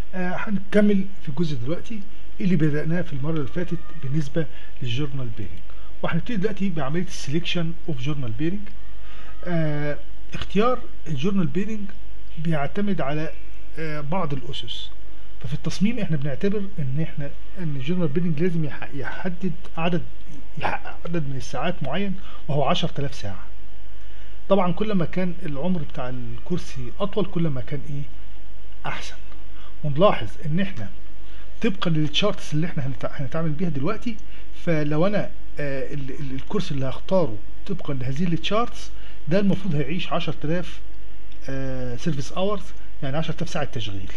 آه هنكمل في الجزء دلوقتي اللي بدأناه في المرة اللي فاتت بالنسبة للجورنال بيرنج وهنبتدي دلوقتي بعملية السليكشن اوف جورنال بيرنج آه اختيار الجورنال بيرنج بيعتمد على آه بعض الأسس ففي التصميم احنا بنعتبر ان احنا ان الجورنال بيرنج لازم يح- يحدد عدد يحقق عدد من الساعات معين وهو 10000 ساعة طبعا كل ما كان العمر بتاع الكرسي اطول كل ما كان ايه احسن ونلاحظ ان احنا طبقا للتشارتس اللي احنا هنتع- هنتعامل بيها دلوقتي فلو انا آه ال- ال- الكرسي اللي هختاره طبقا لهذه التشارتس ده المفروض هيعيش 10000 سيرفيس اورز يعني 10000 ساعة تشغيل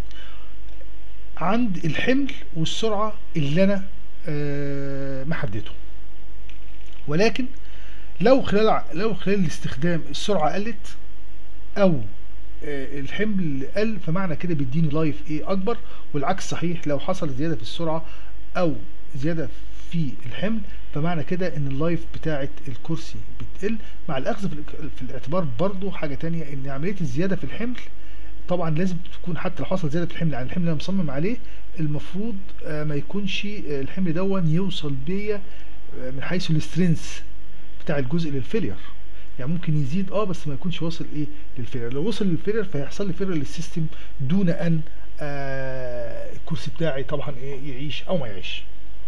عند الحمل والسرعة اللي انا آه محدده ولكن لو خلال ع- لو خلال الاستخدام السرعة قلت او آه، الحمل قل فمعنى كده بيديني لايف ايه اكبر والعكس صحيح لو حصل زياده في السرعه او زياده في الحمل فمعنى كده ان اللايف بتاعه الكرسي بتقل مع الاخذ في الاك- في الاعتبار برضو حاجه تانية ان عمليه الزياده في الحمل طبعا لازم تكون حتى لو حصل زياده في الحمل عن الحمل اللي انا مصمم عليه المفروض آه، ما يكونش آه، الحمل دون يوصل بيا آه، من حيث السترينث بتاع الجزء للفيلير يعني ممكن يزيد اه بس ما يكونش واصل ايه للفيلر لو وصل للفيلر فهيحصل لي فيلر للسيستم دون ان آه الكرسي بتاعي طبعا ايه يعيش او ما يعيش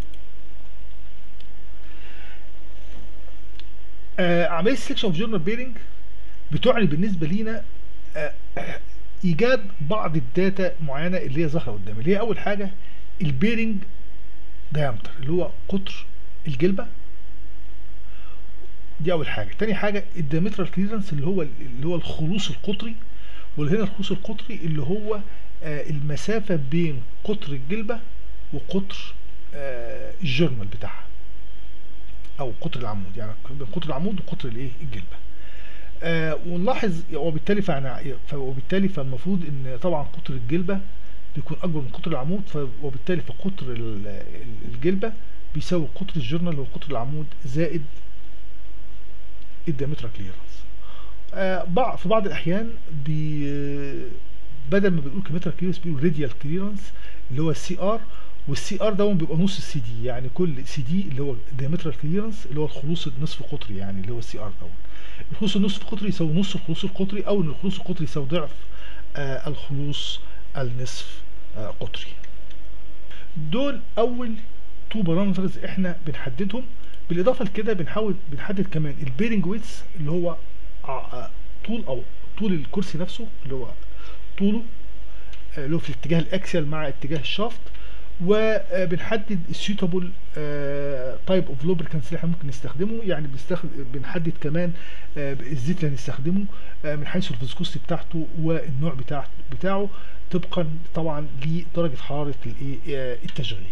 آه عمليه سelection اوف جورنال بيرنج بتعني بالنسبه لينا آه ايجاد بعض الداتا معينه اللي هي ظاهره قدامي اللي هي اول حاجه البيرنج دايمتر اللي هو قطر الجلبه دي اول حاجه تاني حاجه الديامترال كليرنس اللي هو اللي هو الخلوص القطري واللي هنا الخلوص القطري اللي هو آه المسافه بين قطر الجلبه وقطر آه الجورنال بتاعها او قطر العمود يعني بين قطر العمود وقطر الايه الجلبه آه ونلاحظ وبالتالي فعنا وبالتالي فالمفروض ان طبعا قطر الجلبه بيكون اكبر من قطر العمود ف- وبالتالي فقطر ال- ال- الجلبه بيساوي قطر الجورنال وقطر العمود زائد الديامترال كليرنس آه بعض في بعض الاحيان بي بدل ما بنقول كيلومتر كليرنس بيقول راديال كليرنس اللي هو السي ار والسي ار ده بيبقى نص السي دي يعني كل سي دي اللي هو ديامترال كليرنس اللي هو الخلوص النصف قطري يعني اللي هو السي ار ده الخلوص النصف قطري يساوي نص الخلوص القطري او ان الخلوص القطري يساوي ضعف آه الخلوص النصف آه قطري دول اول تو بارامترز احنا بنحددهم بالاضافه لكده بنحاول بنحدد كمان البيرنج ويتس اللي هو ع- طول او طول الكرسي نفسه اللي هو طوله آه، اللي هو في الاتجاه الاكسيال مع اتجاه الشافت وبنحدد السيوتابل تايب اوف لوبريكانس اللي احنا ممكن نستخدمه يعني بنستخدم بنحدد كمان آه، الزيت اللي هنستخدمه آه، من حيث الفيسكوستي بتاعته والنوع بتاع بتاعه طبقا طبعا لدرجه حراره الايه آه، التشغيل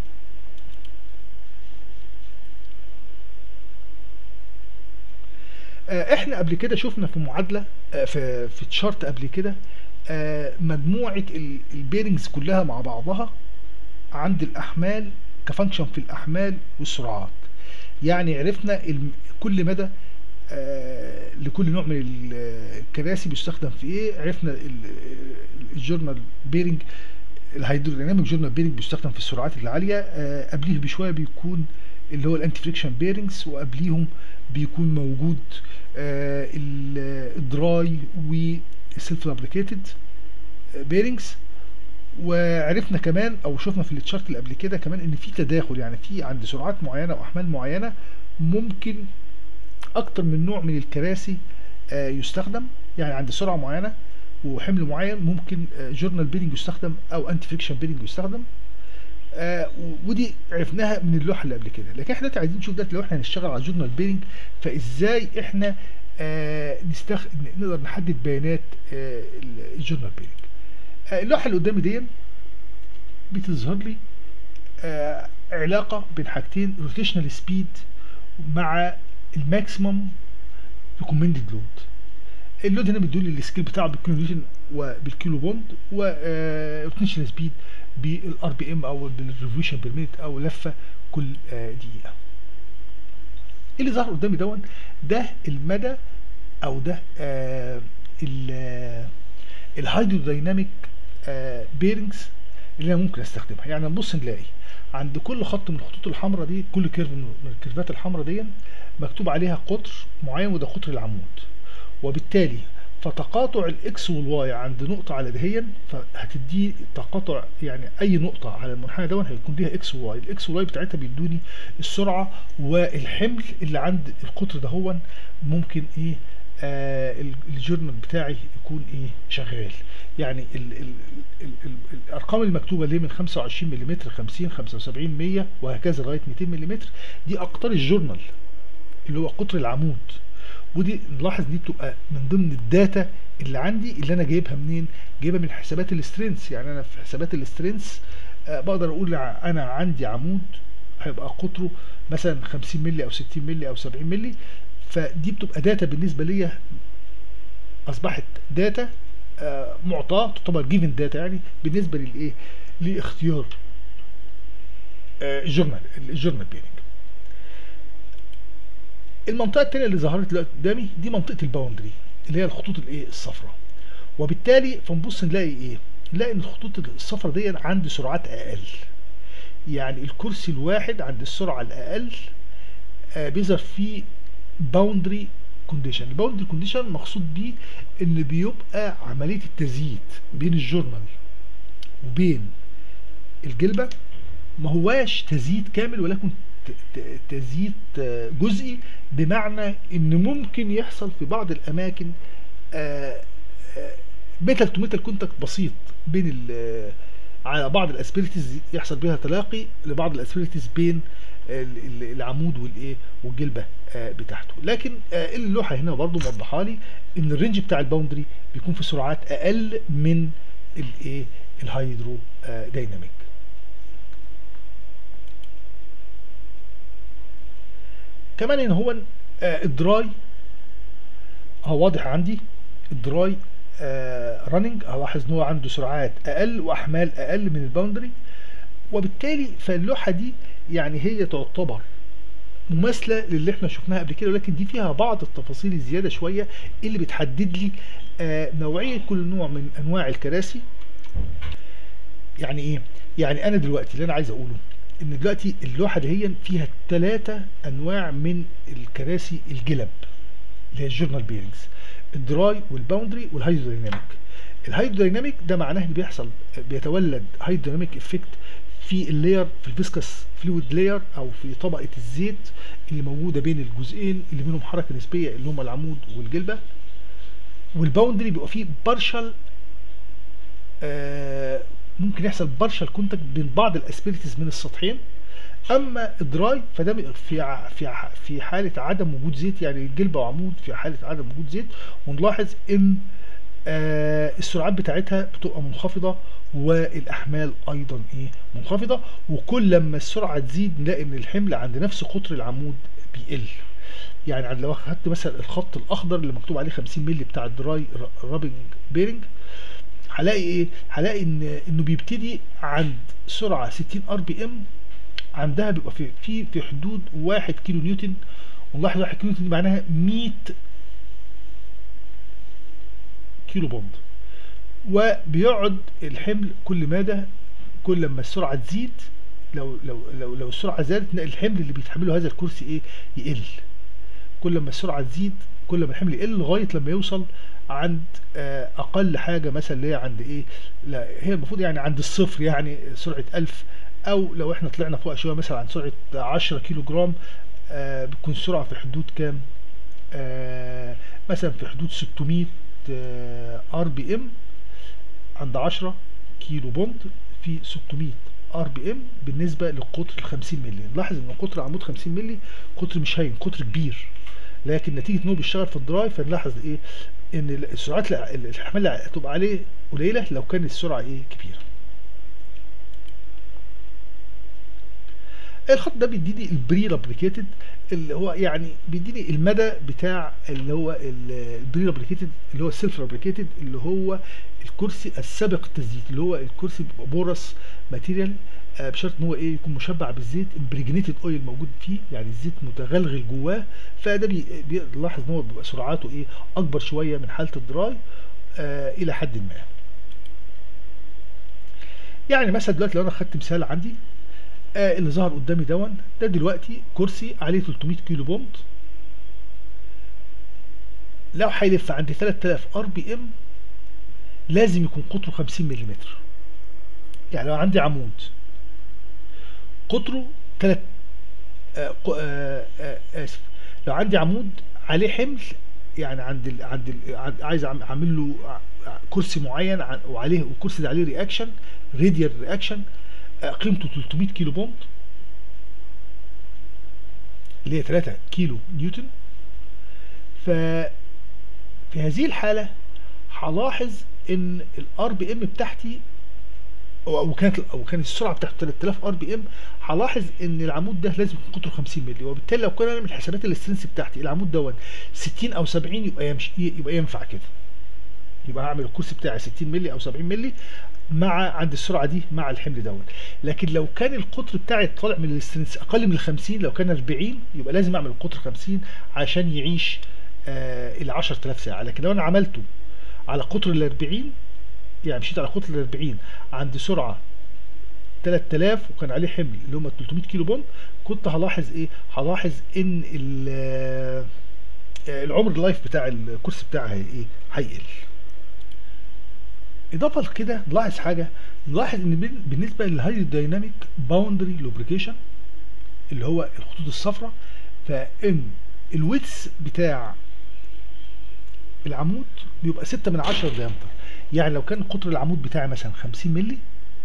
آه، احنا قبل كده شفنا في معادله آه، في في تشارت قبل كده آه، مجموعه البيرنجز كلها مع بعضها عند الاحمال كفانكشن في الاحمال والسرعات يعني عرفنا الم- كل مدى آه، لكل نوع من ال- الكراسي بيستخدم في ايه عرفنا ال- الجورنال بيرنج الهيدروديناميك جورنال بيرنج بيستخدم في السرعات العاليه آه، قبليه بشويه بيكون اللي هو الانتي فريكشن بيرنجز وقبليهم بيكون موجود آه، ال- الدراي والسيلف فابريكيتد بيرنجز وعرفنا كمان او شفنا في التشارت اللي قبل كده كمان ان في تداخل يعني في عند سرعات معينه واحمال معينه ممكن اكتر من نوع من الكراسي آه، يستخدم يعني عند سرعه معينه وحمل معين ممكن جورنال بيرنج يستخدم او انتي فريكشن بيرنج يستخدم آه و- ودي عرفناها من اللوحه اللي قبل كده لكن احنا دلوقتي عايزين نشوف دلوقتي لو احنا هنشتغل على جورنال بيرنج فازاي احنا آه نستخ... نقدر نحدد بيانات آه ال- الجورنال بيرنج آه اللوحه اللي قدامي دي بتظهر لي آه علاقه بين حاجتين روتيشنال سبيد مع الماكسيمم ريكومندد لود اللود هنا بيدل السكيل بتاعه بالكيلو نيوتن وبالكيلو بوند وروتيشنال سبيد بالار بي ام او بالريفولوشن بير مينت او لفه كل آه، دقيقه اللي ظهر قدامي دون ده المدى او ده آه ال- آه، الهيدرودايناميك بيرنجز اللي انا ممكن استخدمها يعني نبص نلاقي عند كل خط من الخطوط الحمراء دي كل كيرف من الكيرفات الحمراء دي مكتوب عليها قطر معين وده قطر العمود وبالتالي فتقاطع الاكس والواي عند نقطة على دهيا فهتدي تقاطع يعني اي نقطة على المنحنى دون هيكون ليها اكس وواي الاكس والواي بتاعتها بيدوني السرعة والحمل اللي عند القطر دهون ممكن ايه آه الجورنال بتاعي يكون ايه شغال يعني ال ال ال ال الارقام المكتوبه اللي من 25 ملم 50 75 100 وهكذا لغايه 200 ملم دي اقطار الجورنال اللي هو قطر العمود ودي نلاحظ دي بتبقى من ضمن الداتا اللي عندي اللي انا جايبها منين جايبها من حسابات السترينث يعني انا في حسابات السترينث آه بقدر اقول انا عندي عمود هيبقى قطره مثلا 50 مللي او 60 مللي او 70 مللي فدي بتبقى داتا بالنسبه ليا اصبحت داتا آه معطاه تعتبر جيفن داتا يعني بالنسبه للايه لاختيار آه الجورنال الجورنال بيرنج المنطقه الثانيه اللي ظهرت دلوقتي قدامي دي منطقه الباوندري اللي هي الخطوط الايه الصفراء وبالتالي فنبص نلاقي ايه نلاقي ان الخطوط الصفراء دي عندي سرعات اقل يعني الكرسي الواحد عند السرعه الاقل آه بيظهر فيه باوندري كونديشن الباوندري كونديشن مقصود بيه ان بيبقى عمليه التزييت بين الجورنال وبين الجلبه ما هواش تزييت كامل ولكن تزييت جزئي بمعنى ان ممكن يحصل في بعض الاماكن ميتال تو ميتال كونتاكت بسيط بين على بعض الاسبيرتيز يحصل بها تلاقي لبعض الاسبيرتيز بين العمود والايه والجلبه بتاعته لكن اللوحه هنا برضو موضحه لي ان الرينج بتاع الباوندري بيكون في سرعات اقل من الايه الهيدرو دايناميك كمان ان هو الدراي هو واضح عندي الدراي رننج الاحظ ان هو عنده سرعات اقل واحمال اقل من الباوندري وبالتالي فاللوحه دي يعني هي تعتبر مماثله للي احنا شفناها قبل كده ولكن دي فيها بعض التفاصيل الزياده شويه اللي بتحدد لي آه نوعيه كل نوع من انواع الكراسي يعني ايه يعني انا دلوقتي اللي انا عايز اقوله ان دلوقتي اللوحه دي فيها ثلاثه انواع من الكراسي الجلب اللي هي الجورنال بيرنجز الدراي والباوندري والهايدروديناميك الهايدروديناميك ده معناه ان بيحصل بيتولد هايدروديناميك افكت في اللاير في الفيسكس فلويد لاير او في طبقه الزيت اللي موجوده بين الجزئين اللي بينهم حركه نسبيه اللي هم العمود والجلبه والباوندري بيبقى فيه بارشال آه ممكن يحصل بارشال كونتاكت بين بعض الاسبيرتيز من السطحين اما الدراي فده في في في حاله عدم وجود زيت يعني الجلبه وعمود في حاله عدم وجود زيت ونلاحظ ان آه السرعات بتاعتها بتبقى منخفضه والاحمال ايضا ايه منخفضه وكل لما السرعه تزيد نلاقي ان الحمل عند نفس قطر العمود بيقل يعني عند لو خدت مثلا الخط الاخضر اللي مكتوب عليه 50 مللي بتاع الدراي رابنج بيرنج هلاقي ايه هلاقي ان انه بيبتدي عند سرعه 60 ار بي ام عندها بيبقى في في في حدود 1 كيلو نيوتن ونلاحظ 1 كيلو نيوتن دي معناها 100 كيلو بوند وبيقعد الحمل كل مدى كل لما السرعه تزيد لو لو لو لو السرعه زادت الحمل اللي بيتحمله هذا الكرسي ايه يقل كل ما السرعه تزيد كل ما الحمل يقل لغايه لما يوصل عند آه اقل حاجه مثلا اللي هي عند ايه لا هي المفروض يعني عند الصفر يعني سرعه 1000 او لو احنا طلعنا فوق شويه مثلا عن سرعه 10 كيلو جرام آه بتكون السرعه في حدود كام آه مثلا في حدود 600 ار بي ام عند 10 كيلو بوند في 600 ار بي ام بالنسبه للقطر ال 50 مللي نلاحظ ان قطر عمود 50 مللي قطر مش هين قطر كبير لكن نتيجه انه بيشتغل في الدراي فنلاحظ ايه ان السرعات الاحمال اللي هتبقى عليه قليله لو كانت السرعه ايه كبيره الخط ده بيديني البري رابليكيتد اللي هو يعني بيديني المدى بتاع اللي هو البري رابليكيتد اللي هو السيلف رابليكيتد اللي هو الكرسي السابق التزييت اللي هو الكرسي بيبقى بورس ماتيريال آه بشرط ان هو ايه يكون مشبع بالزيت امبريجنيتد اويل موجود فيه يعني الزيت متغلغل جواه فده بنلاحظ ان هو بيبقى سرعاته ايه اكبر شويه من حاله الدراي آه الى حد ما يعني مثلا دلوقتي لو انا خدت مثال عندي آه اللي ظهر قدامي دون ده دلوقتي كرسي عليه 300 كيلو بوند لو هيلف عند 3000 ار بي ام لازم يكون قطره 50 ملم يعني لو عندي عمود قطره 3 آه آه آه اسف لو عندي عمود عليه حمل يعني عند ال عند ال عايز اعمل له كرسي معين وعليه والكرسي ده عليه رياكشن راديال رياكشن قيمته 300 كيلو بوند اللي هي 3 كيلو نيوتن ف في هذه الحالة هلاحظ ان الار بي ام بتاعتي او كانت او كانت السرعه بتاعت 3000 ار بي ام هلاحظ ان العمود ده لازم يكون قطره 50 مللي وبالتالي لو كنا نعمل حسابات الاسترنس بتاعتي العمود دوت 60 او 70 يبقى يمشي يبقى ينفع كده يبقى هعمل الكرسي بتاعي 60 مللي او 70 مللي مع عند السرعه دي مع الحمل دوت لكن لو كان القطر بتاعي طالع من الاسترنس اقل من ال 50 لو كان 40 يبقى لازم اعمل القطر 50 عشان يعيش آه ال 10000 ساعه لكن لو انا عملته على قطر ال 40 يعني مشيت على قطر ال 40 عند سرعه 3000 وكان عليه حمل اللي هم 300 كيلو بوند كنت هلاحظ ايه؟ هلاحظ ان العمر اللايف بتاع الكرسي بتاعي ايه؟ هيقل. اضافه لكده نلاحظ حاجه نلاحظ ان بالنسبه للهاي دايناميك باوندري لوبريكيشن اللي هو الخطوط الصفراء فان الويتس بتاع العمود بيبقى 6 من 10 ديامتر يعني لو كان قطر العمود بتاعي مثلا 50 مللي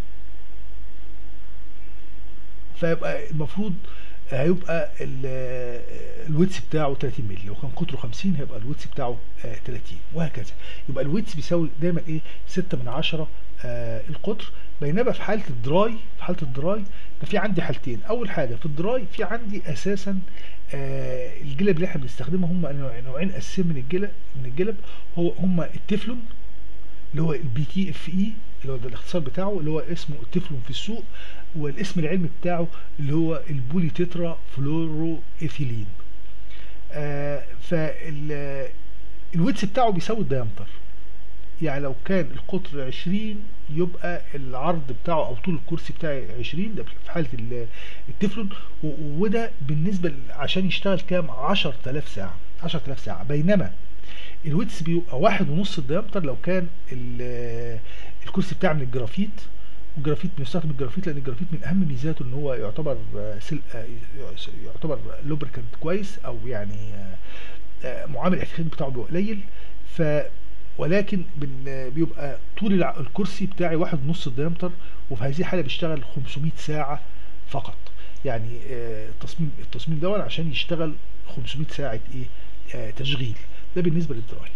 فيبقى المفروض هيبقى الويتس بتاعه 30 مللي لو كان قطره 50 هيبقى الويتس بتاعه 30 وهكذا يبقى الويتس بيساوي دايما ايه 6 من 10 آه القطر بينما في حاله الدراي في حاله الدراي ففي عندي حالتين اول حاجه في الدراي في عندي اساسا آه الجلب اللي احنا بنستخدمها هم نوعين اساسيين من الجلب من الجلب هو هم التeflon اللي هو البي تي اف اي اللي هو ده الاختصار بتاعه اللي هو اسمه التeflon في السوق والاسم العلمي بتاعه اللي هو البولي تترا فلورو ايثيلين آه فال الويتس بتاعه بيساوي الديامتر يعني لو كان القطر 20 يبقى العرض بتاعه او طول الكرسي بتاعي 20 ده في حاله التفلون وده بالنسبه عشان يشتغل كام 10000 ساعه 10000 ساعه بينما الويتس بيبقى واحد ونص الديامتر لو كان الكرسي بتاعي من الجرافيت والجرافيت بنستخدم الجرافيت لان الجرافيت من اهم ميزاته ان هو يعتبر سل... يعتبر لوبريكانت كويس او يعني معامل الاحتكاك بتاعه بيبقى قليل ف ولكن بيبقى طول الكرسي بتاعي واحد ونص الديامتر وفي هذه الحاله بيشتغل 500 ساعه فقط يعني التصميم التصميم ده عشان يشتغل 500 ساعه ايه تشغيل ده بالنسبه للدراي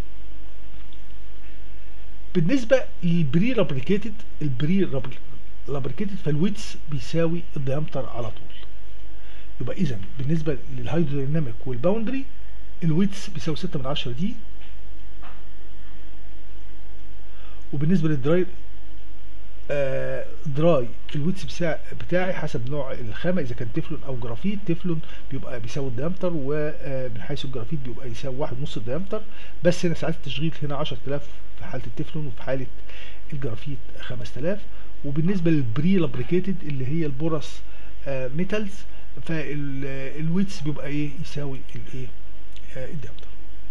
بالنسبه للبري رابريكيتد البري رابريكيتد فالويتس بيساوي الديامتر على طول يبقى اذا بالنسبه للهيدروديناميك والباوندري الويتس بيساوي 6 من 10 دي وبالنسبه للدراي آه دراي الويتس بتاع بتاعي حسب نوع الخامه اذا كان تفلون او جرافيت تفلون بيبقى بيساوي الديامتر ومن حيث الجرافيت بيبقى يساوي واحد ونص الديامتر بس هنا ساعات التشغيل هنا 10000 في حاله التفلون وفي حاله الجرافيت 5000 وبالنسبه للبري لابريكيتد اللي هي البورس آه ميتالز فالويتس بيبقى ايه يساوي الايه آه الديامتر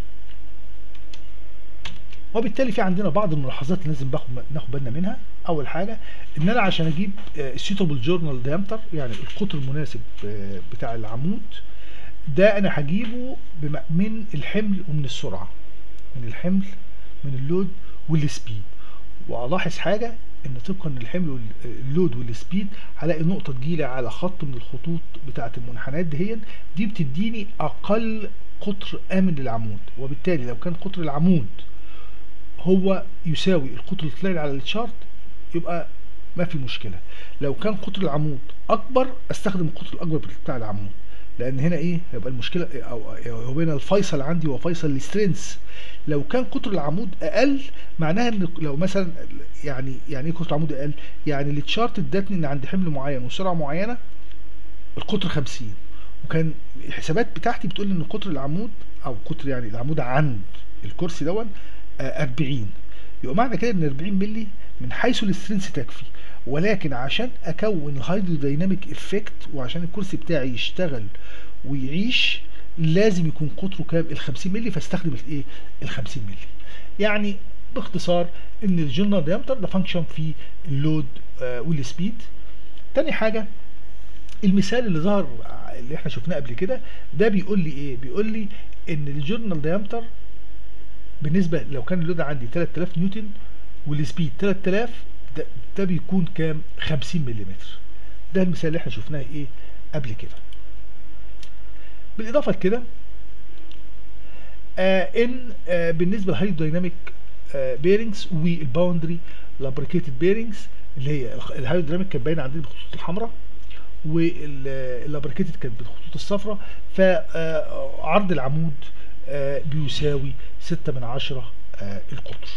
وبالتالي في عندنا بعض الملاحظات اللي لازم ناخد بالنا منها اول حاجه ان انا عشان اجيب السيوتابل جورنال ديامتر يعني القطر المناسب بتاع العمود ده انا هجيبه من الحمل ومن السرعه من الحمل من اللود والسبيد والاحظ حاجه ان طبقا للحمل واللود والسبيد هلاقي نقطه تجيلي على خط من الخطوط بتاعه المنحنيات دهيا دي بتديني اقل قطر امن للعمود وبالتالي لو كان قطر العمود هو يساوي القطر اللي طلع لي على الشارت يبقى ما في مشكله لو كان قطر العمود اكبر استخدم القطر الاكبر بتاع العمود لان هنا ايه هيبقى المشكله او هو هنا الفيصل عندي هو فيصل السترينث لو كان قطر العمود اقل معناها ان لو مثلا يعني يعني ايه قطر العمود اقل يعني التشارت ادتني ان عند حمل معين وسرعه معينه القطر 50 وكان الحسابات بتاعتي بتقول ان قطر العمود او قطر يعني العمود عند الكرسي دون 40 يبقى معنى كده ان 40 مللي من حيث السترينث تكفي ولكن عشان اكون الهيدرودايناميك افكت وعشان الكرسي بتاعي يشتغل ويعيش لازم يكون قطره كام ال 50 مللي فاستخدم الايه ال 50 مللي يعني باختصار ان الجنرال دايمتر ده فانكشن في اللود آه والسبيد تاني حاجه المثال اللي ظهر اللي احنا شفناه قبل كده ده بيقول لي ايه بيقول لي ان الجورنال دايمتر بالنسبه لو كان اللود عندي 3000 نيوتن والسبيد 3000 ده, ده بيكون كام 50 ملم ده المثال اللي احنا شفناه ايه قبل كده بالاضافه لكده آه ان آه بالنسبه للهيدرودايناميك آه بيرنجز والباوندري لابريكيتد بيرنجز اللي هي الهيدرودايناميك كانت باينه عندنا بالخطوط الحمراء واللابريكيتد كانت بالخطوط الصفراء فعرض العمود آه بيساوي 6 من 10 آه القطر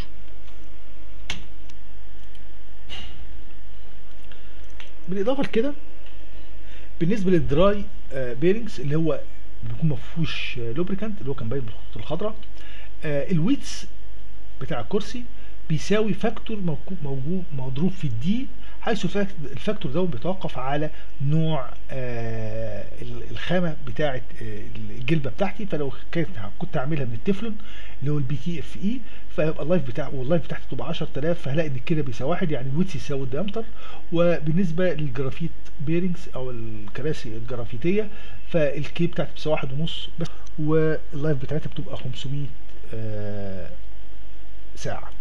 بالاضافه لكده بالنسبه للدراي آه بيرنجز اللي هو بيكون ما فيهوش لوبريكانت اللي هو كان باين بالخطوط الخضراء الويتس بتاع الكرسي بيساوي فاكتور موجود مضروب في الدي حيث الفاكتور ده بيتوقف على نوع آه الخامه بتاعه آه الجلبه بتاعتي فلو كانت كنت هعملها من التeflon اللي هو البي تي اف اي فيبقى اللايف بتاع واللايف بتاعتي تبقى 10000 فهلاقي ان كده بيساوي واحد يعني الويتس يساوي الديامتر وبالنسبه للجرافيت بيرنجز او الكراسي الجرافيتيه فالكي بتاعتي بتساوي واحد ونص بس واللايف بتاعتها بتبقى 500 آه ساعه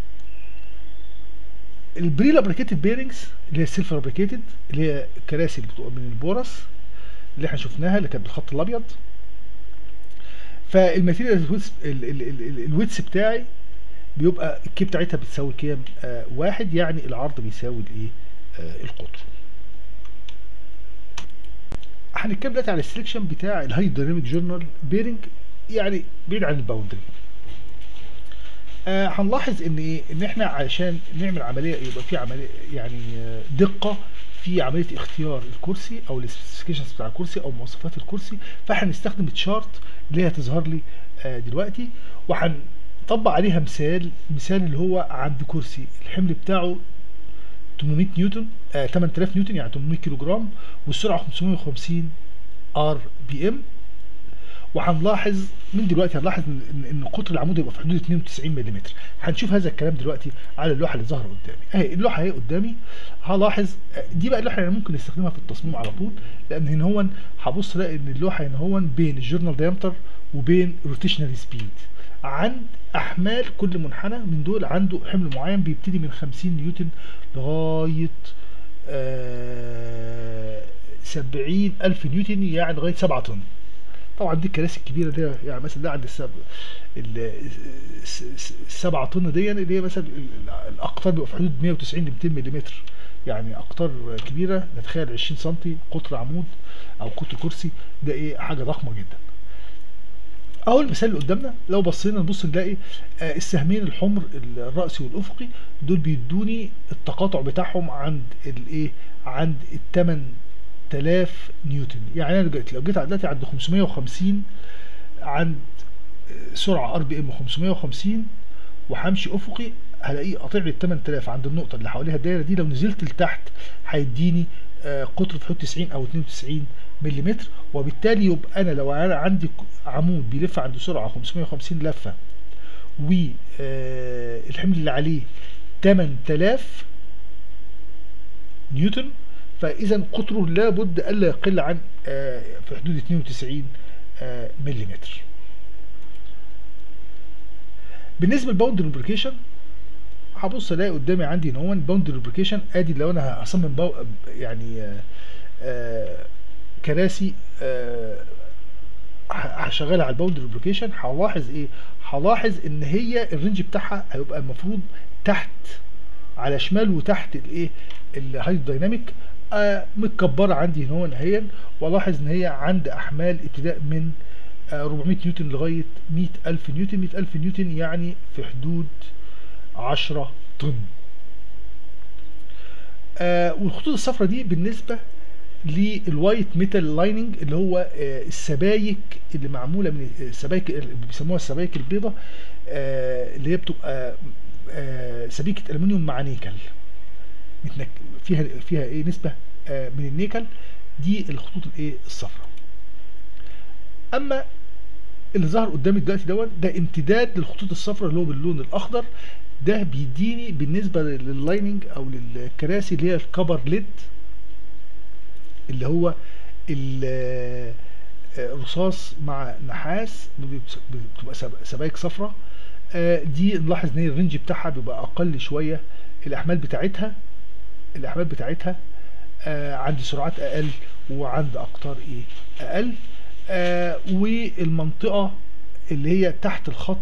البري لابريكيتد بيرنجز اللي هي السيلف لابريكيتد اللي هي الكراسي اللي بتبقى من البورس اللي احنا شفناها اللي كانت بالخط الابيض فالماتيريال الويتس بتاعي بيبقى الكي بتاعتها بتساوي كام؟ آه واحد يعني العرض بيساوي الايه؟ آه القطر. هنتكلم دلوقتي على السلكشن بتاع الهايدرونيميك جورنال بيرنج يعني بعيد عن الباوندري. آه هنلاحظ ان ايه ان احنا علشان نعمل عمليه يبقى في عمليه يعني آه دقه في عمليه اختيار الكرسي او السبيسيفيكيشنز بتاع الكرسي او مواصفات الكرسي فهنستخدم تشارت اللي هي هتظهر لي آه دلوقتي وهنطبق عليها مثال مثال اللي هو عند كرسي الحمل بتاعه 800 نيوتن آه 8000 نيوتن يعني 800 كيلو جرام والسرعه 550 ار بي ام وهنلاحظ من دلوقتي هنلاحظ ان ان قطر العمود يبقى في حدود 92 ملم هنشوف هذا الكلام دلوقتي على اللوحه اللي ظاهره قدامي اهي اللوحه اهي قدامي هلاحظ دي بقى اللوحه اللي ممكن نستخدمها في التصميم على طول لان هنا هو هبص الاقي ان اللوحه هنا هو بين الجورنال دايمتر وبين روتيشنال سبيد عند احمال كل منحنى من دول عنده حمل معين بيبتدي من 50 نيوتن لغايه آه 70 الف نيوتن يعني لغايه 7 طن طبعا دي الكراسي الكبيره دي يعني مثلا ده عند السبع السبعة طن دي اللي هي مثلا الاقطار بيبقى في حدود 190 ل 200 ملم يعني اقطار كبيره نتخيل 20 سم قطر عمود او قطر كرسي ده ايه حاجه ضخمه جدا اول مثال اللي قدامنا لو بصينا نبص نلاقي آه السهمين الحمر الرأسي والافقي دول بيدوني التقاطع بتاعهم عند الايه عند الثمن 8000 نيوتن يعني انا جيت لو جيت دلوقتي عند 550 عند سرعه ار بي ام 550 وهمشي افقي هلاقيه قاطع لي ال 8000 عند النقطه اللي حواليها الدايره دي لو نزلت لتحت هيديني قطر في حدود 90 او 92 ملم وبالتالي يبقى انا لو انا عندي عمود بيلف عند سرعه 550 لفه والحمل اللي عليه 8000 نيوتن فاذا قطره لابد الا يقل عن آه في حدود 92 آه ملم بالنسبه للباوند لوبريكيشن هبص الاقي قدامي عندي ان هو الباوند لوبريكيشن ادي لو انا هصمم باو يعني آه كراسي هشغلها على الباوند لوبريكيشن هلاحظ ايه هلاحظ ان هي الرينج بتاعها هيبقى المفروض تحت على شمال وتحت الايه الهايدرودايناميك آه متكبره عندي هنا نهائيا والاحظ ان هي عند احمال ابتداء من آه 400 نيوتن لغايه 100000 نيوتن 100000 نيوتن يعني في حدود 10 طن آه والخطوط الصفراء دي بالنسبه للوايت ميتال لايننج اللي هو آه السبايك اللي معموله من السبايك اللي بيسموها السبايك البيضاء آه اللي هي بتبقى آه سبيكه الومنيوم مع نيكل متنك فيها فيها ايه نسبه آه من النيكل دي الخطوط الايه الصفراء اما اللي ظهر قدامي دلوقتي دوت ده امتداد للخطوط الصفراء اللي هو باللون الاخضر ده بيديني بالنسبه لللايننج او للكراسي اللي هي الكبر ليد اللي هو الرصاص مع نحاس بتبقى سبايك صفراء دي نلاحظ ان الرينج بتاعها بيبقى اقل شويه الاحمال بتاعتها الاحمال بتاعتها عند سرعات اقل وعند اقطار ايه اقل آه والمنطقة اللي هي تحت الخط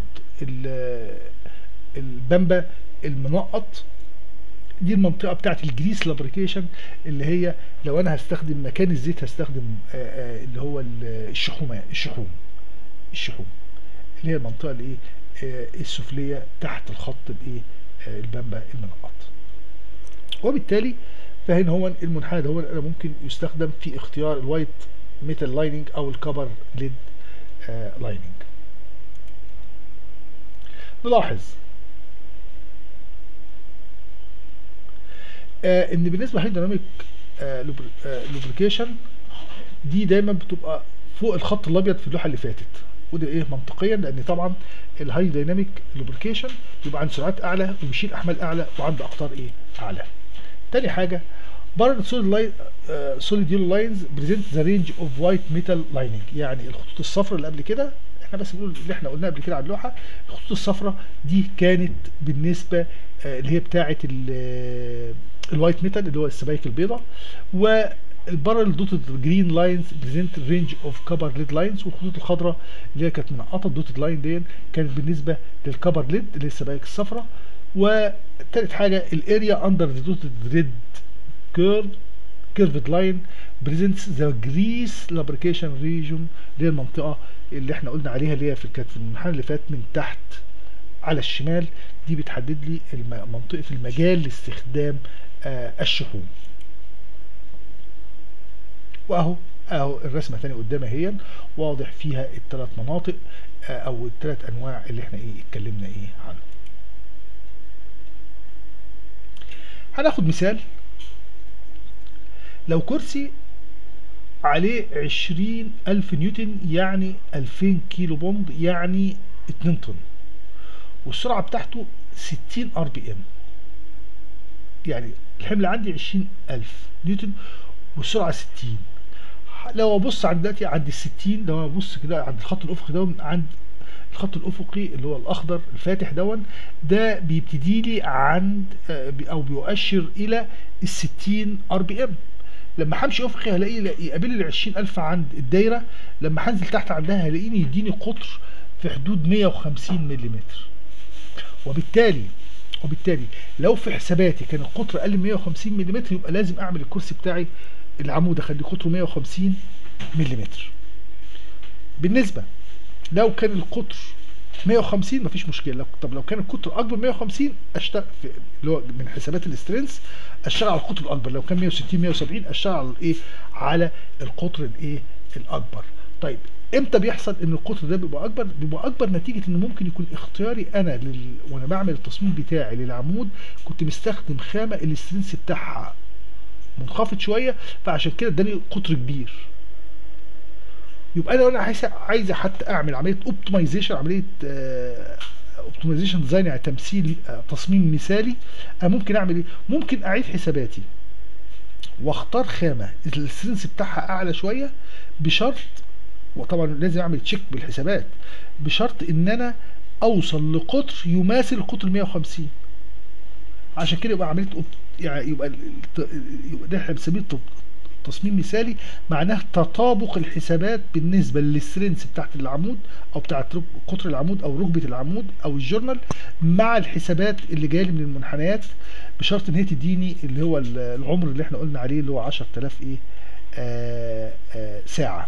البمبة المنقط دي المنطقة بتاعت الجريس لابريكيشن اللي هي لو انا هستخدم مكان الزيت هستخدم آه آه اللي هو الشحومات الشحوم الشحوم اللي هي المنطقة اللي ايه السفلية تحت الخط الايه البمبة المنقط وبالتالي فهنا هو المنحنى ده هو انا ممكن يستخدم في اختيار الوايت ميتال لايننج او الكبر ليد آه لايننج نلاحظ آه ان بالنسبه للهيدرونيك آه لوبريكيشن دي دايما بتبقى فوق الخط الابيض في اللوحه اللي فاتت وده ايه منطقيا لان طبعا الهاي دايناميك لوبريكيشن بيبقى عند سرعات اعلى وبيشيل احمال اعلى وعند اقطار ايه اعلى تاني حاجه بره solid لاين solid yellow lines present the range of white metal lining يعني الخطوط الصفراء اللي قبل كده احنا بس بنقول اللي احنا قلناه قبل كده على اللوحه الخطوط الصفراء دي كانت بالنسبه اللي هي بتاعه الوايت ميتال اللي هو السبائك البيضاء والبارل دوتد جرين لاينز بريزنت رينج اوف كبر ليد لاينز والخطوط الخضراء اللي هي كانت منقطه الدوتد لاين دي كانت بالنسبه للكبر ليد اللي هي السبائك الصفراء وثالث حاجه الاريا اندر ذا دوتد ريد كيرف كيرفد لاين بريزنتس ذا جريس لابريكيشن ريجون اللي هي المنطقه اللي احنا قلنا عليها اللي هي في كانت في المنحنى اللي فات من تحت على الشمال دي بتحدد لي منطقه المجال لاستخدام آه الشحوم واهو اهو الرسمه تاني قدامي اهي واضح فيها الثلاث مناطق آه او الثلاث انواع اللي احنا ايه اتكلمنا ايه عنهم هناخد مثال لو كرسي عليه عشرين ألف نيوتن يعني ألفين كيلو بوند يعني اتنين طن والسرعة بتاعته ستين ار بي ام يعني الحمل عندي عشرين ألف نيوتن والسرعة ستين لو ابص عند دلوقتي عند الستين لو ابص كده عند الخط الافقي ده عند الخط الافقي اللي هو الاخضر الفاتح دون ده بيبتدي لي عند او بيؤشر الى ال 60 ار بي ام لما همشي افقي هلاقي يقابل لي 20000 عند الدايره لما هنزل تحت عندها هلاقيني يديني قطر في حدود 150 ملم وبالتالي وبالتالي لو في حساباتي كان القطر اقل من 150 ملم يبقى لازم اعمل الكرسي بتاعي العمود اخليه قطره 150 ملم بالنسبه لو كان القطر 150 مفيش مشكله لو طب لو كان القطر اكبر من 150 اشتغل في اللي هو من حسابات الاسترنس اشتغل على القطر الاكبر لو كان 160 170 اشتغل على الايه على القطر الايه الاكبر طيب امتى بيحصل ان القطر ده بيبقى اكبر بيبقى اكبر نتيجه ان ممكن يكون اختياري انا لل... وانا بعمل التصميم بتاعي للعمود كنت مستخدم خامه الاسترنس بتاعها منخفض شويه فعشان كده اداني قطر كبير يبقى انا لو انا عايز عايز حتى اعمل عمليه اوبتمايزيشن عمليه اوبتمايزيشن ديزاين يعني تمثيل آه تصميم مثالي انا ممكن اعمل ايه ممكن اعيد حساباتي واختار خامه السنس بتاعها اعلى شويه بشرط وطبعا لازم اعمل تشيك بالحسابات بشرط ان انا اوصل لقطر يماثل القطر 150 عشان كده يبقى عمليه يعني يبقى يبقى ده احنا بنسميه تصميم مثالي معناه تطابق الحسابات بالنسبة للسترينث بتاعت العمود او بتاعت قطر العمود او ركبة العمود او الجورنال مع الحسابات اللي جايه من المنحنيات بشرط ان هي تديني اللي هو العمر اللي احنا قلنا عليه اللي هو 10000 ايه آآ آآ ساعة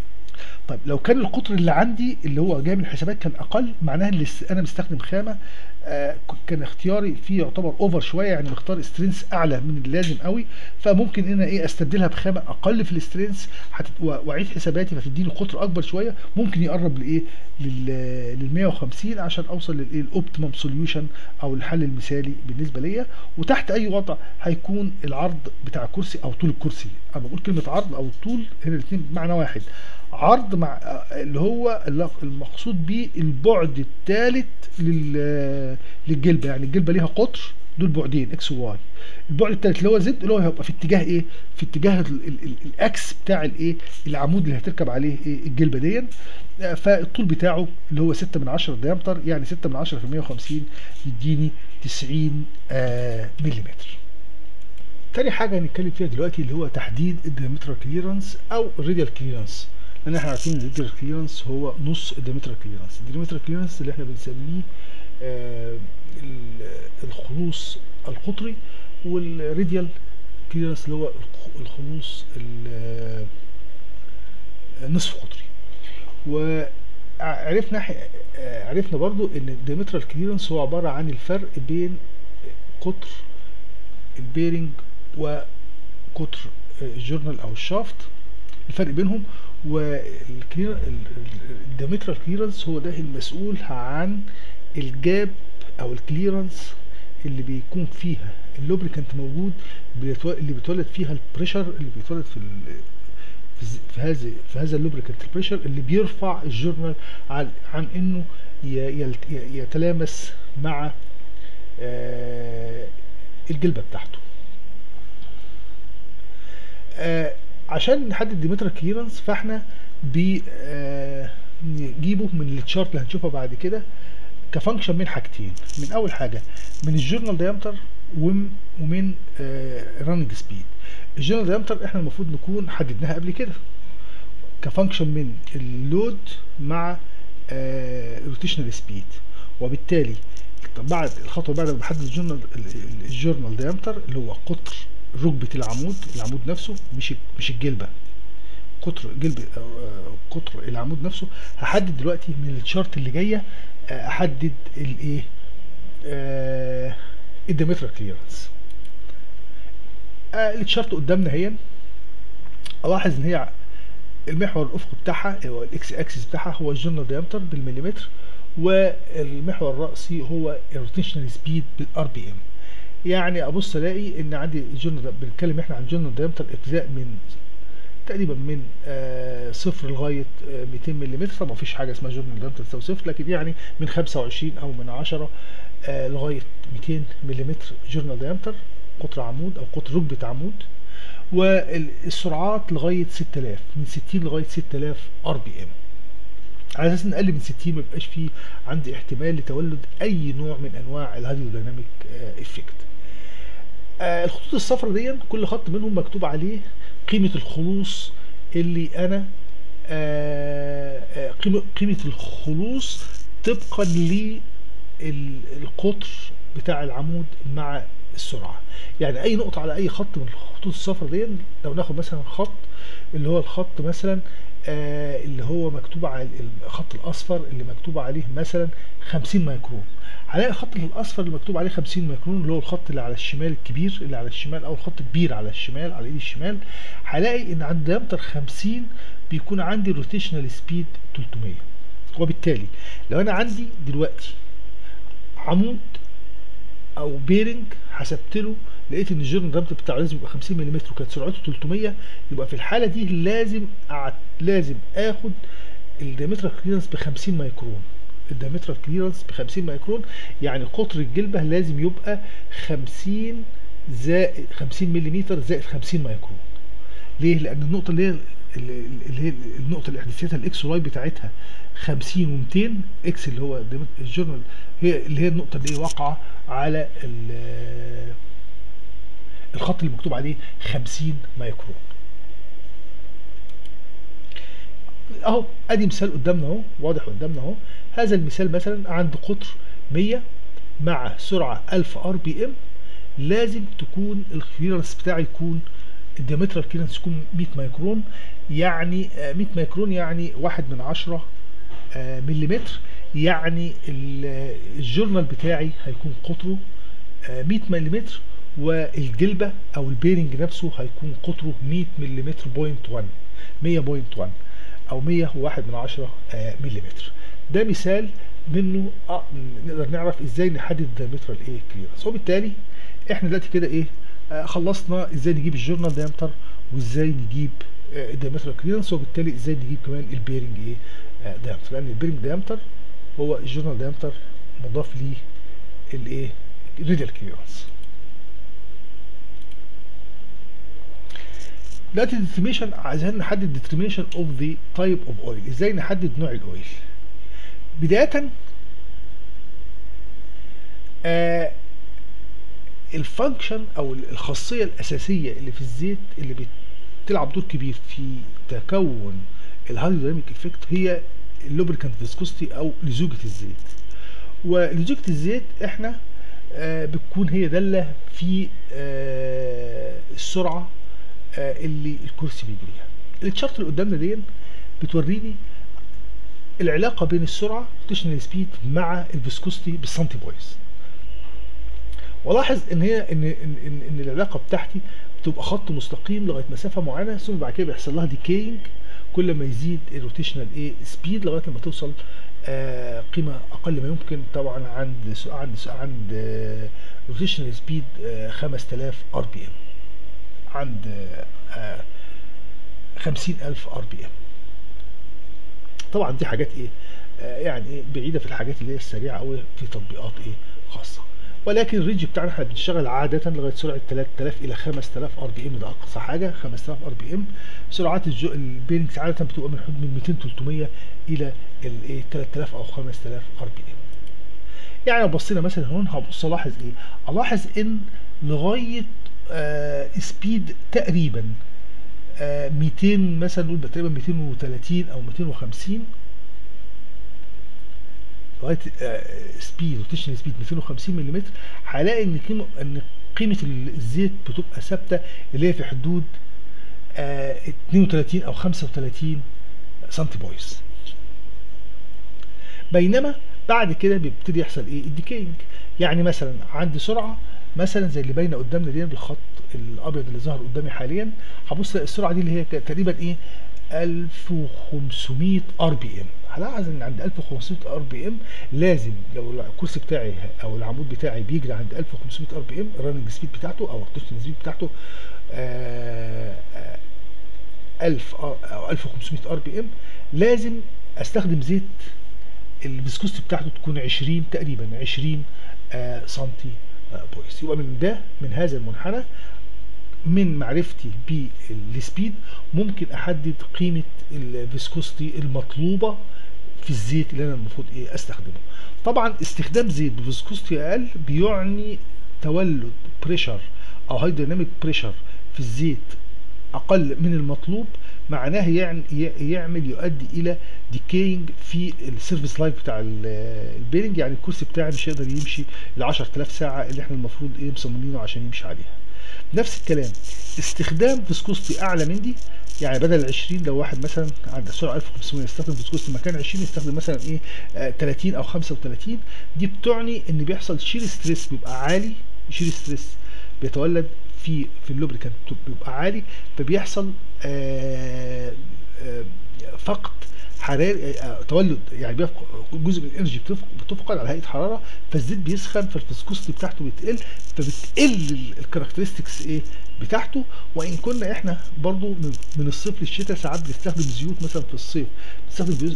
طيب لو كان القطر اللي عندي اللي هو جاي من الحسابات كان اقل معناها ان انا مستخدم خامه آه كان اختياري فيه يعتبر اوفر شويه يعني مختار سترينث اعلى من اللازم قوي فممكن انا ايه استبدلها بخامه اقل في السترينث واعيد حساباتي فتديني قطر اكبر شويه ممكن يقرب لايه لل 150 عشان اوصل للايه الاوبتيمم سوليوشن او الحل المثالي بالنسبه ليا وتحت اي وضع هيكون العرض بتاع الكرسي او طول الكرسي انا بقول كلمه عرض او طول هنا الاثنين بمعنى واحد عرض مع اللي هو المقصود بيه البعد الثالث للجلبه يعني الجلبه ليها قطر دول بعدين اكس وواي البعد الثالث اللي هو زد اللي هو هيبقى في اتجاه ايه في اتجاه الاكس بتاع الايه العمود اللي هتركب عليه ايه الجلبه دي فالطول بتاعه اللي هو 6 من 10 ديامتر يعني 6 من 10 في 150 يديني 90 آه ملم تاني حاجه هنتكلم فيها دلوقتي اللي هو تحديد الديامتر كليرنس او الراديال كليرنس لان احنا عارفين ان الراديال كليرنس هو نص الديامتر كليرنس الديامتر كليرنس اللي احنا بنسميه آه الخلوص القطري والراديال كليرنس اللي هو الخلوص نصف قطري وعرفنا عرفنا برضو ان الديمترال كليرنس هو عباره عن الفرق بين قطر البيرنج وقطر الجورنال او الشافت الفرق بينهم والديمترال كليرنس هو ده المسؤول عن الجاب او الكليرنس اللي بيكون فيها اللوبريكانت موجود اللي بيتولد فيها البريشر اللي بيتولد في في هذا في هذا اللوبريكانت بريشر اللي بيرفع الجورنال عن, عن انه يتلامس مع آه الجلبه بتاعته آه عشان نحدد ديمتر كليرنس فاحنا بنجيبه آه من التشارت اللي هنشوفها بعد كده كفانكشن من حاجتين من اول حاجه من الجورنال ديامتر ومن راننج سبيد الجنرال دايمتر احنا المفروض نكون حددناها قبل كده كفانكشن من اللود مع روتيشنال سبيد وبالتالي بعد الخطوه بعد ما بحدد الجورنال الجورنال دايمتر اللي هو قطر ركبه العمود العمود نفسه مش مش الجلبه قطر جلب قطر العمود نفسه هحدد دلوقتي من الشارت اللي جايه احدد الايه الديمتر كليرنس آه الشرط قدامنا هي الاحظ ان هي المحور الافقي بتاعها هو الاكس اكسس بتاعها هو الجورنال ديامتر بالمليمتر والمحور الرأسي هو الروتيشنال سبيد بالار بي ام يعني ابص الاقي ان عندي الجورنال بنتكلم احنا عن جورنال ديامتر ابتداء من تقريبا من آه صفر لغايه آه 200 ملم طبعا مفيش حاجه اسمها جورنال ديامتر تساوي صفر لكن يعني من 25 او من 10 آه لغايه 200 ملم جورنال ديامتر قطر عمود او قطر ركبه عمود والسرعات لغايه 6000 من 60 لغايه 6000 ار بي ام على اساس ان اقل من 60 ما يبقاش فيه عندي احتمال لتولد اي نوع من انواع الهيدروديناميك افكت آه الخطوط الصفراء دي كل خط منهم مكتوب عليه قيمه الخلوص اللي انا آه قيمه قيمه الخلوص طبقا للقطر بتاع العمود مع السرعه يعني اي نقطه على اي خط من الخطوط الصفراء دي لو ناخد مثلا خط اللي هو الخط مثلا آه اللي هو مكتوب على الخط الاصفر اللي مكتوب عليه مثلا 50 مايكرون هلاقي الخط الاصفر اللي مكتوب عليه 50 مايكرون اللي هو الخط اللي على الشمال الكبير اللي على الشمال او الخط كبير على الشمال على ايدي الشمال هلاقي ان عند ديامتر 50 بيكون عندي روتيشنال سبيد 300 وبالتالي لو انا عندي دلوقتي عمود او بيرنج حسبت له لقيت ان الجيرن دامت بتاعه لازم يبقى 50 ملم وكانت سرعته 300 يبقى في الحاله دي لازم أعت... لازم اخد الديامتر كليرنس ب 50 مايكرون الديامتر كليرنس ب 50 مايكرون يعني قطر الجلبه لازم يبقى 50 زائد 50 ملم زائد 50 مايكرون ليه؟ لان النقطه اللي هي اللي هي النقطه اللي احداثيتها الاكس واي بتاعتها 50 و200 اكس اللي هو الجورنال هي اللي هي النقطه اللي هي واقعه على الخط اللي مكتوب عليه 50 مايكرون اهو ادي مثال قدامنا اهو واضح قدامنا اهو هذا المثال مثلا عند قطر 100 مع سرعه 1000 ار بي ام لازم تكون الكليرنس بتاعي يكون الديامتر كليرنس يكون 100 مايكرون يعني 100 مايكرون يعني واحد من 10 ملم يعني ال- الجورنال بتاعي هيكون قطره آه، 100 ملم والجلبه او البيرنج نفسه هيكون قطره 100 ملم بوينت 1 100.1 او 101 من 10 ملم ده مثال منه آه، نقدر نعرف ازاي نحدد الدايمتر الايه كليرنس وبالتالي احنا دلوقتي كده ايه آه، خلصنا ازاي نجيب الجورنال دايمتر وازاي نجيب آه، الدايمتر كليرنس وبالتالي ازاي نجيب كمان البيرنج ايه آه، دايمتر لان البيرنج دايمتر هو الجورنال دايمتر مضاف ليه الايه ريديال كليرنس دلوقتي الديترميشن عايزين نحدد ديترميشن اوف ذا تايب اوف اويل ازاي نحدد نوع الاويل بدايه آه الفانكشن او الخاصيه الاساسيه اللي في الزيت اللي بتلعب دور كبير في تكون الهايدروديناميك افكت هي اللوبريكانت فيسكوستي او لزوجه الزيت ولزوجه الزيت احنا آه بتكون هي داله في آه السرعه آه اللي الكرسي بيجريها التشارت اللي قدامنا دي بتوريني العلاقه بين السرعه روتيشنال سبيد مع الفيسكوستي بالسنتي بويز ولاحظ ان هي ان ان ان, إن العلاقه بتاعتي بتبقى خط مستقيم لغايه مسافه معينه ثم بعد كده بيحصل لها ديكينج كل ما يزيد الروتيشنال ايه سبيد لغايه لما توصل آه قيمه اقل ما يمكن طبعا عند س- عند س- عند روتيشنال سبيد 5000 ار بي ام عند آه 50000 ار بي ام طبعا دي حاجات ايه آه يعني ايه بعيده في الحاجات اللي هي السريعه قوي في تطبيقات ايه خاصه ولكن الرينج بتاعنا احنا بنشتغل عاده لغايه سرعه 3000 الى 5000 ار بي ام ده اقصى حاجه 5000 ار بي ام سرعات الجو البيرنجز عاده بتبقى من حدود من 200 300 الى الايه 3000 او 5000 ار بي ام يعني لو بصينا مثلا هون هبص الاحظ ايه الاحظ ان لغايه آه سبيد تقريبا آه 200 مثلا نقول تقريبا 230 او 250 لغايه سبيد روتيشن سبيد 250 ملم هلاقي ان قيمه ان قيمه الزيت بتبقى ثابته اللي هي في حدود آه 32 او 35 سنتي بويز بينما بعد كده بيبتدي يحصل ايه الديكينج يعني مثلا عندي سرعه مثلا زي اللي باينه قدامنا دي بالخط الابيض اللي ظهر قدامي حاليا هبص السرعه دي اللي هي تقريبا ايه 1500 ار بي ام هلاحظ ان عند 1500 ار بي ام لازم لو الكرسي بتاعي او العمود بتاعي بيجري عند 1500 ار بي ام الرننج سبيد بتاعته او الروتيشن سبيد بتاعته آه 1000 او 1500 ار بي ام لازم استخدم زيت الفيسكوستي بتاعته تكون 20 تقريبا 20 آه سنتي آه بويس يبقى من ده من هذا المنحنى من معرفتي بالسبيد ممكن احدد قيمه الفيسكوستي المطلوبه في الزيت اللي انا المفروض ايه استخدمه طبعا استخدام زيت بفيسكوستي اقل بيعني تولد بريشر او هايدروناميك بريشر في الزيت اقل من المطلوب معناه يعني يعمل يؤدي الى ديكينج في السيرفيس لايف بتاع البيرنج يعني الكرسي بتاعي مش هيقدر يمشي ال 10000 ساعه اللي احنا المفروض ايه مصممينه عشان يمشي عليها نفس الكلام استخدام فيسكوستي اعلى من دي يعني بدل 20 لو واحد مثلا عنده سرعه 1500 يستخدم فيسكوستي مكان 20 يستخدم مثلا ايه آه 30 او 35 دي بتعني ان بيحصل شير ستريس بيبقى عالي شير ستريس بيتولد في في اللوبريكانت بيبقى عالي فبيحصل آه آه فقد حراري تولد يعني بيفقد جزء من الانرجي بتفقد على هيئه حراره فالزيت بيسخن فالفسكوستي بتاعته بتقل فبتقل الكاركترستكس ايه بتاعته وان كنا احنا برضو من, من الصيف للشتاء ساعات بنستخدم زيوت مثلا في الصيف بنستخدم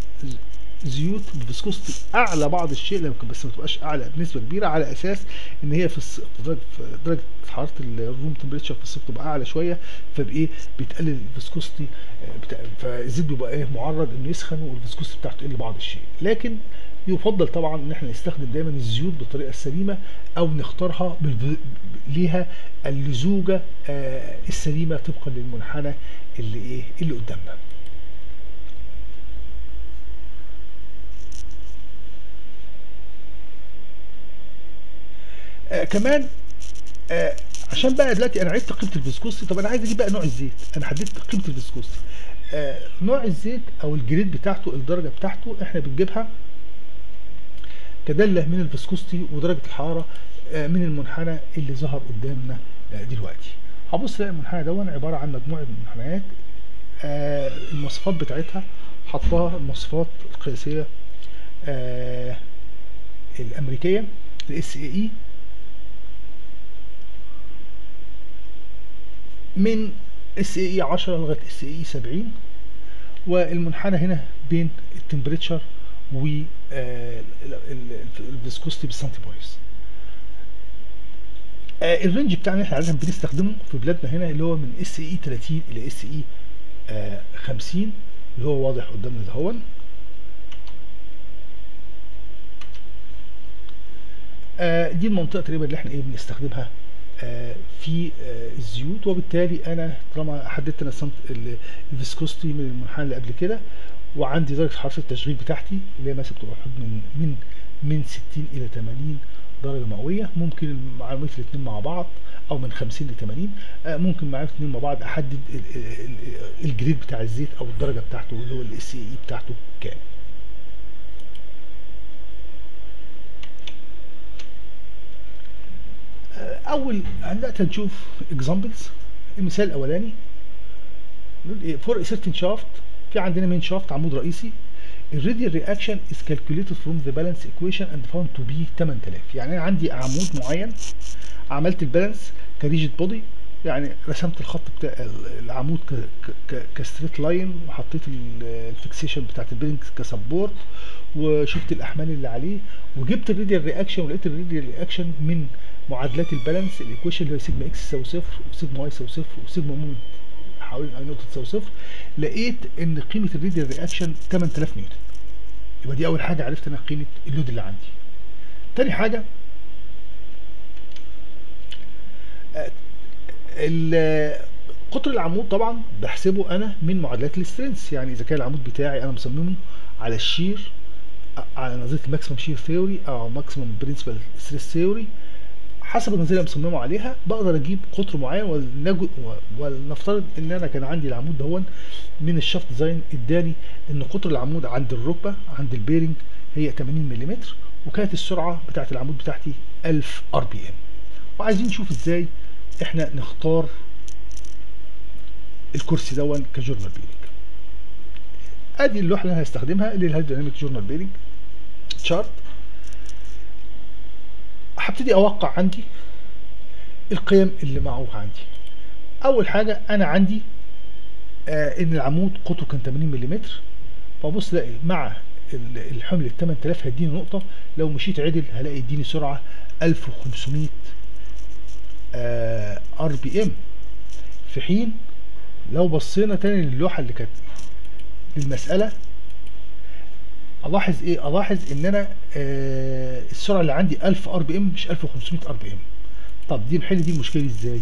زيوت بفسكوستي اعلى بعض الشيء لكن بس ما تبقاش اعلى بنسبه كبيره على اساس ان هي في, الص... في درجه في درجه حراره الروم تمبريتشر في الصيف تبقى اعلى شويه فبايه بتقلل الفسكوستي بتا... فالزيت بيبقى ايه معرض انه يسخن والفسكوستي بتاعته تقل بعض الشيء لكن يفضل طبعا ان احنا نستخدم دايما الزيوت بالطريقه السليمه او نختارها بالف... ليها اللزوجه آه السليمه طبقا للمنحنى اللي ايه اللي قدامنا آه كمان آه عشان بقى دلوقتي انا عرفت قيمه الفيسكوستي طب انا عايز اجيب بقى نوع الزيت انا حددت قيمه الفيسكوستي آه نوع الزيت او الجريد بتاعته الدرجه بتاعته احنا بنجيبها كداله من الفيسكوستي ودرجه الحراره آه، من المنحنى اللي ظهر قدامنا آه، دلوقتي هبص الاقي المنحنى دون عباره عن مجموعه منحنيات آه، المواصفات بتاعتها حطها المواصفات القياسيه آه، الامريكيه الاس اي اي من اس اي اي 10 لغايه اس اي اي 70 والمنحنى هنا بين التمبريتشر و الفيسكوستي بالسنتي بويز آه، الرينج بتاعنا احنا عاده بنستخدمه في بلادنا هنا اللي هو من اس اي 30 الى اس اي 50 اللي هو واضح قدامنا ده هون آه، دي المنطقه تقريبا اللي احنا ايه بنستخدمها آه، في آه، الزيوت وبالتالي انا طالما حددت انا السنت الفيسكوستي من المنحنى اللي قبل كده وعندي درجه حراره التشغيل بتاعتي اللي هي مثلا بتبقى حدود من من من 60 الى 80 درجه مئويه ممكن معلومات الاثنين مع بعض او من 50 ل 80 آه، ممكن معلومات الاثنين مع بعض احدد ال- ال- ال- الجريد بتاع الزيت او الدرجه بتاعته اللي هو الاس اي بتاعته كام اول دلوقتي هنشوف اكزامبلز المثال الاولاني بيقول ايه فور سيرتن شافت في عندنا مين شافت عمود رئيسي الراديال رياكشن از كالكوليتد فروم ذا بالانس ايكويشن اند فاوند تو بي 8000 يعني انا عندي عمود معين عملت البالانس كريجيد بودي يعني رسمت الخط بتاع ال- العمود كستريت لاين وحطيت ال- الفيكسيشن بتاعت البيرنج كسبورت وشفت الاحمال اللي عليه وجبت الراديال رياكشن ولقيت الراديال رياكشن من معادلات البالانس الايكويشن اللي هي سيجما اكس تساوي صفر وسيجما واي تساوي صفر وسيجما مومنت حوالين اي نقطه تساوي صفر لقيت ان قيمه الراديال رياكشن 8000 نيوتن يبقى دي اول حاجه عرفت انا قيمه اللود اللي عندي تاني حاجه آه، ال- قطر العمود طبعا بحسبه انا من معادلات السترينث يعني اذا كان العمود بتاعي انا مصممه على الشير آه، على نظريه الماكسيمم شير ثيوري او ماكسيمم برنسبل ستريس ثيوري حسب النظريه اللي مصممه عليها بقدر اجيب قطر معين ولنجو- و- ولنفترض ان انا كان عندي العمود دهون من الشافت ديزاين اداني ان قطر العمود عند الركبه عند البيرنج هي 80 ملم وكانت السرعه بتاعت العمود بتاعتي 1000 ار بي ام وعايزين نشوف ازاي احنا نختار الكرسي دون كجورنال بيرنج ادي اللوحه اللي انا هستخدمها اللي هي الهيدروديناميك جورنال بيرنج تشارت هبتدي اوقع عندي القيم اللي معروفه عندي اول حاجه انا عندي آه ان العمود قطره كان 80 ملم فبص الاقي مع ال- الحمل ال 8000 هيديني نقطه لو مشيت عدل هلاقي يديني سرعه 1500 ار بي ام في حين لو بصينا تاني للوحه اللي كانت للمساله الاحظ ايه الاحظ ان انا آه السرعه اللي عندي 1000 ار بي ام مش 1500 ار بي ام طب دي نحل دي المشكله دي ازاي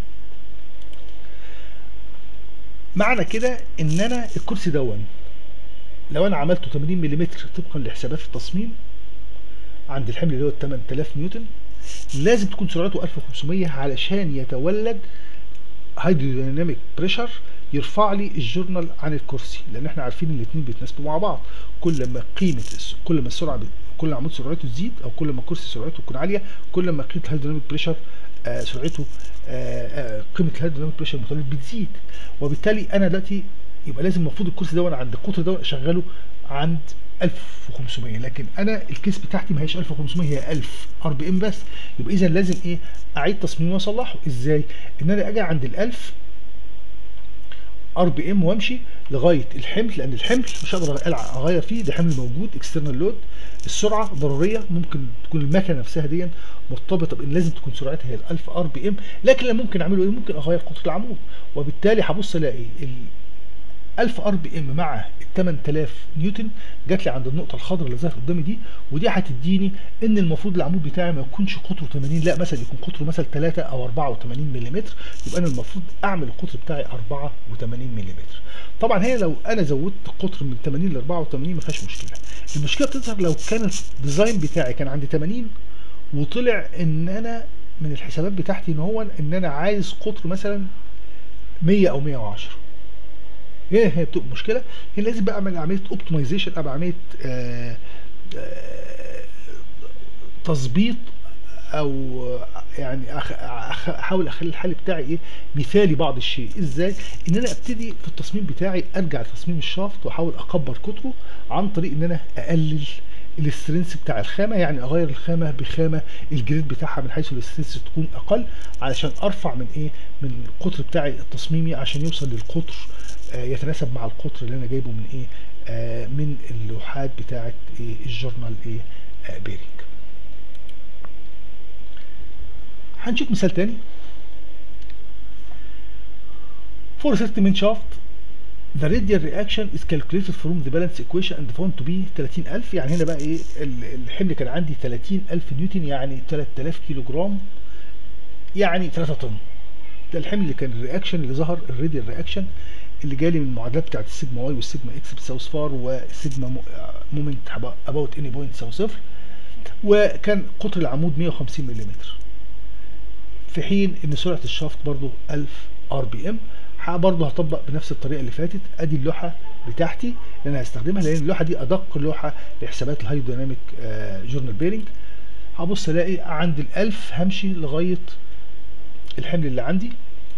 معنى كده ان انا الكرسي دون لو انا عملته 80 ملم طبقا لحسابات التصميم عند الحمل اللي هو 8000 نيوتن لازم تكون سرعته 1500 علشان يتولد هيدروديناميك بريشر يرفع لي الجورنال عن الكرسي لان احنا عارفين ان الاثنين بيتناسبوا مع بعض كل ما قيمه الس- كل ما السرعه ب- كل ما عمود سرعته تزيد او كل ما الكرسي سرعته تكون عاليه كل ما قيمه الهيدروديناميك بريشر آه سرعته آه آه قيمه الهيدروديناميك بريشر المتولد بتزيد وبالتالي انا دلوقتي يبقى لازم المفروض الكرسي ده عند القطر ده اشغله عند 1500 لكن انا الكيس بتاعتي ما هيش 1500 هي 1000 ار بي ام بس يبقى اذا لازم ايه اعيد تصميمه واصلحه ازاي ان انا اجي عند ال 1000 ار بي ام وامشي لغايه الحمل لان الحمل مش هقدر ألع- اغير فيه ده حمل موجود اكسترنال لود السرعه ضروريه ممكن تكون المكنه نفسها دي مرتبطه بان لازم تكون سرعتها هي ال 1000 ار بي ام لكن اللي ممكن اعمله ايه ممكن اغير قطر العمود وبالتالي هبص الاقي ال 1000 ار بي ام مع ال 8000 نيوتن جات لي عند النقطه الخضراء اللي ظهرت قدامي دي ودي هتديني ان المفروض العمود بتاعي ما يكونش قطره 80 لا مثلا يكون قطره مثلا 3 او 84 ملم يبقى انا المفروض اعمل القطر بتاعي 84 ملم طبعا هنا لو انا زودت القطر من 80 ل 84 ما فيهاش مشكله المشكله بتظهر لو كان الديزاين بتاعي كان عندي 80 وطلع ان انا من الحسابات بتاعتي ان هو ان انا عايز قطر مثلا 100 او 110 هنا هي بتبقى مشكله هنا لازم بقى اعمل عمليه اوبتمايزيشن او عمليه آه، آه، تظبيط او يعني أخ- أخ- احاول اخلي الحل بتاعي ايه مثالي بعض الشيء ازاي ان انا ابتدي في التصميم بتاعي ارجع لتصميم الشافت واحاول اكبر قطره عن طريق ان انا اقلل الاسترنس بتاع الخامه يعني اغير الخامه بخامه الجريد بتاعها من حيث الاسترنس تكون اقل علشان ارفع من ايه من القطر بتاعي التصميمي عشان يوصل للقطر آه، يتناسب مع القطر اللي انا جايبه من ايه آه، من اللوحات بتاعه ايه الجورنال ايه آه، بيرنج هنشوف مثال تاني For a certain main shaft the radial reaction is calculated from the balance equation and found to be 30000 يعني هنا بقى ايه ال- الحمل كان عندي 30000 نيوتن يعني 3000 كيلو جرام يعني 3 طن ده الحمل اللي كان الرياكشن اللي ظهر الراديال رياكشن اللي جالي من المعادلات بتاعت السيجما واي والسيجما اكس بتساوي صفار والسيجما مومنت اباوت اني بوينت تساوي صفر وكان قطر العمود 150 ملم في حين ان سرعه الشافت برضو 1000 ار بي ام برضه هطبق بنفس الطريقه اللي فاتت ادي اللوحه بتاعتي اللي انا هستخدمها لان اللوحه دي ادق لوحه لحسابات الهايدروديناميك جورنال بيرنج هبص الاقي عند الألف همشي لغايه الحمل اللي عندي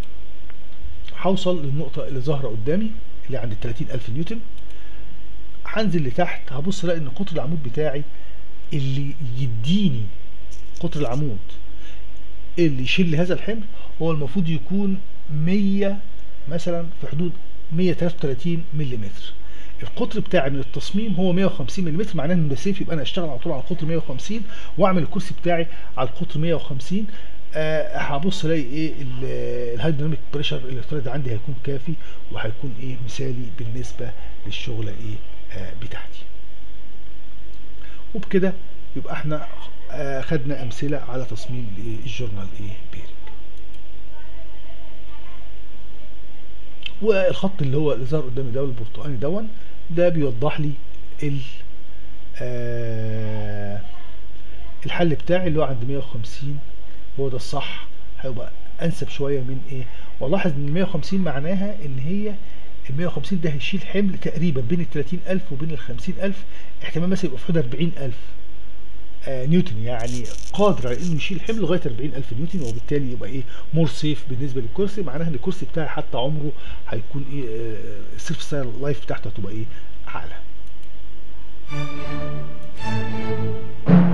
هوصل للنقطه اللي ظاهره قدامي اللي عند 30000 نيوتن هنزل لتحت هبص الاقي ان قطر العمود بتاعي اللي يديني قطر العمود اللي يشيل لي هذا الحمل هو المفروض يكون 100 مثلا في حدود 133 ملم القطر بتاعي من التصميم هو 150 ملم معناه ان ده سيف يبقى انا اشتغل على طول على القطر 150 واعمل الكرسي بتاعي على القطر 150 أه هبص الاقي ايه الهايدرونيك بريشر الافتراضي عندي هيكون كافي وهيكون ايه مثالي بالنسبه للشغله ايه آه بتاعتي وبكده يبقى احنا آه خدنا امثله على تصميم الايه الجورنال ايه بيرنج والخط اللي هو اللي ظهر قدامي ده البرتقاني دون ده بيوضح لي ال آه الحل بتاعي اللي هو عند 150 هو ده الصح هيبقى انسب شويه من ايه والاحظ ان 150 معناها ان هي ال 150 ده هيشيل حمل تقريبا بين ال 30000 وبين ال 50000 احتمال مثلا يبقى في حدود 40000 آه نيوتن يعني قادر على انه يشيل حمل لغايه 40000 نيوتن وبالتالي يبقى ايه مور سيف بالنسبه للكرسي معناها ان الكرسي بتاعي حتى عمره هيكون ايه آه السيلف ستايل لايف بتاعته هتبقى ايه اعلى